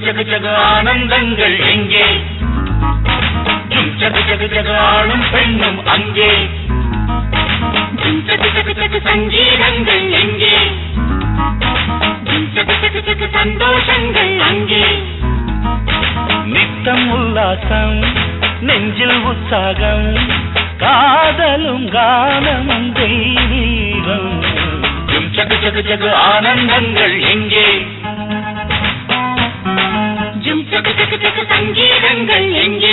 ஜகு ஜகு ஆனந்தங்கள் எங்கே ஜும் ஜகு ஜகு ஜகு ஆணும் பெண்ணும் அங்கே ஜும் ஜகு ஜகு ஜகு சங்கீதங்கள் எங்கே ஜும் ஜகு ஜகு ஜகு சந்தோஷங்கள் அங்கே நித்தம் உல்லாசம் நெஞ்சில் உற்சாகம் காதலும் கானமும் தெய்வீகம் ஜும் ஜகு ஜகு ஜகு ஆனந்தங்கள் எங்கே ஜும் ஜகு ஜகு ஜகு சங்கீதங்கள் எங்கே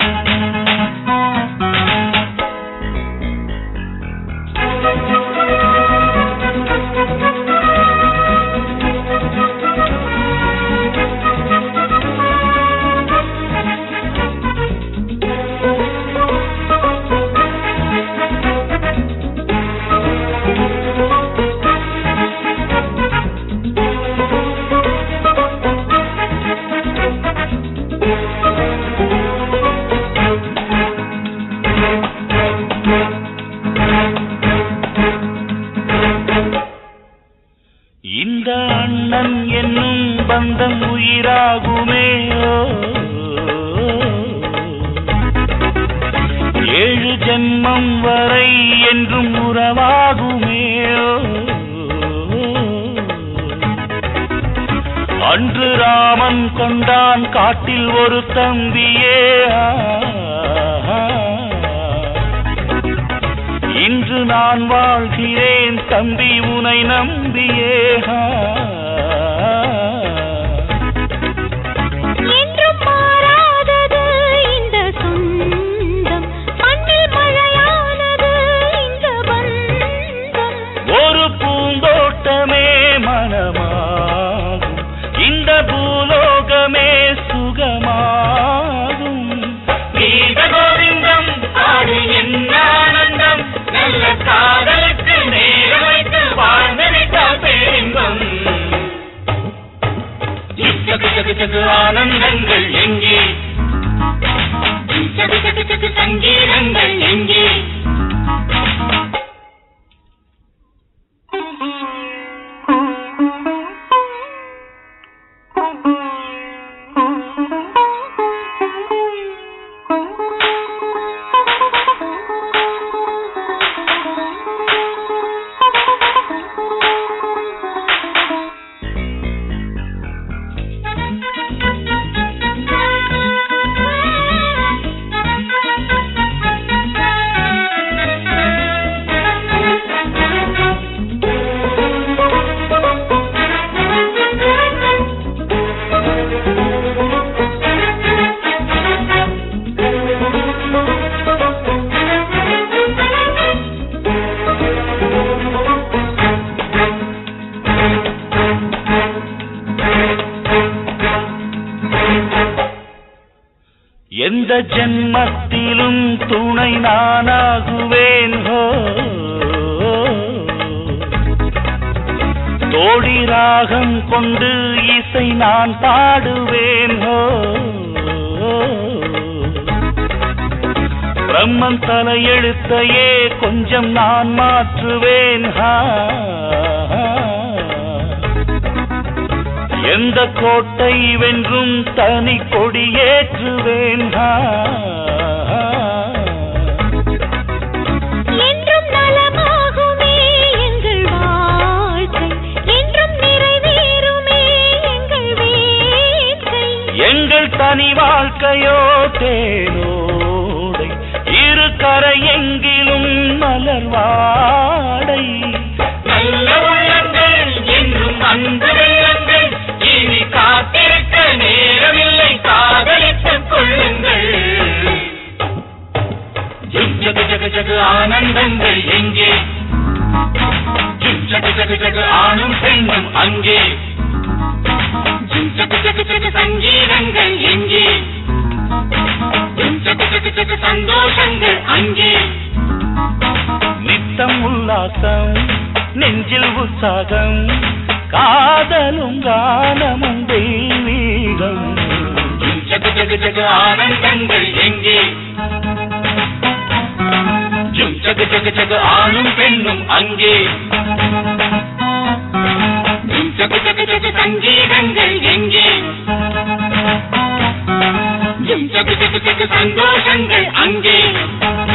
இந்த அண்ணன் என்னும் பந்தம் உயிராகுமே ஓ. ஏழு ஜென்மம் வரை என்றும் உறவாகுமே ஓ. அன்று ராமன் கொண்டான் காட்டில் ஒரு தம்பியே ஆ. இன்று நான் வாழ்கிறேன் தம்பி உனை நம்பியே ஆ. என்றும் மாறாதது இந்த சொந்தம் மண்ணில் மழையானது இந்த பந்தம் ஒரு பூந்தோட்டமே மனமாகும் இந்த பூலோகமே சுகமாகும் கீத கோவிந்தம் ஆடு என்ன ஆனந்தம் நல்ல காதலுக்கு நேரம் வைத்து வாழ்ந்து விட்டால் பேரின்பம் ஜும் ஜகு ஜகு ஜகு ஆனந்தங்கள் எங்கே ஜும் ஜகு ஜகு ஜகு சங்கீதங்கள் எங்கே எந்த ஜென்மத்திலும் துணை நானாகுவேன் ஹோ தோடி ராகம் கொண்டு இசை நான் பாடுவேன் ஹோ பிரம்மன் தலையெழுத்தையே கொஞ்சம் நான் மாற்றுவேன் ஹா எந்த கோட்டை வென்றும் தனி கொடியேற்றுவேன் ஹா. என்றும் நலமாகுமே எங்கள் வாழ்க்கை என்றும் நிறைவேறுமே எங்கள் வேட்கை எங்கள் தனி வாழ்க்கையோ தேனோடை இரு கரை எங்கிலும் மலர் வாடை நல்ல உள்ளங்கள் என்றும் அன்பு வெள்ளங்கள் இனி காத்திருக்க நேரமில்லை காதலித்துக் கொள்ளுங்கள் ஜும் ஜகு ஜகு ஜகு ஆனந்தங்கள் எங்கே ஜும் ஜகு ஜகு ஜகு ஆணும் பெண்ணும் அங்கே ஜும் ஜகு ஜகு ஜகு சங்கீதங்கள் எங்கே ஜும் ஜகு ஜகு ஜகு சந்தோஷங்கள் அங்கே நித்தம் உல்லாசம் நெஞ்சில் உற்சாகம் காதலும் கானமும் தெய்வீகம் ஜும் ஜகு ஜகு ஜகு ஆனந்தங்கள் எங்கே ஜும் ஜகு ஜகு ஜகு ஆணும் பெண்ணும் அங்கே ஜும் ஜகு ஜகு ஜகு சங்கீதங்கள் எங்கே ஜும் சகு சகு சகு சந்தோஷங்கள் அங்கே